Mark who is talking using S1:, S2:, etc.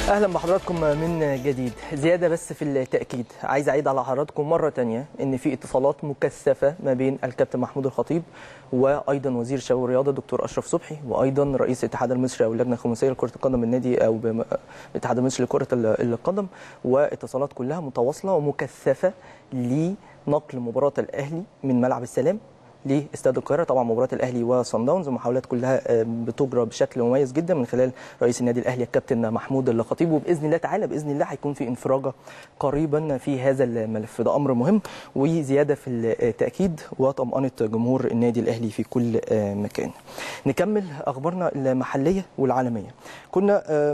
S1: اهلا بحضراتكم من جديد زياده بس في التاكيد عايز اعيد على حضراتكم مره تانية ان في اتصالات مكثفه ما بين الكابتن محمود الخطيب وايضا وزير الشباب والرياضه الدكتور اشرف صبحي وايضا رئيس الاتحاد المصري او اللجنه الخماسيه لكره القدم النادي او بم- الاتحاد المصري لكره ال- القدم واتصالات كلها متواصله ومكثفه لنقل مباراه الاهلي من ملعب السلام لاستاد القاهره طبعا مباراه الاهلي وصن داونز المحاولات كلها آه، بتجرى بشكل مميز جدا من خلال رئيس النادي الاهلي الكابتن محمود الخطيب وباذن الله تعالى باذن الله هيكون في انفراجه قريبا في هذا الملف ده امر مهم وزياده في التاكيد وطمانه جمهور النادي الاهلي في كل آه، مكان. نكمل اخبارنا المحليه والعالميه. كنا آه،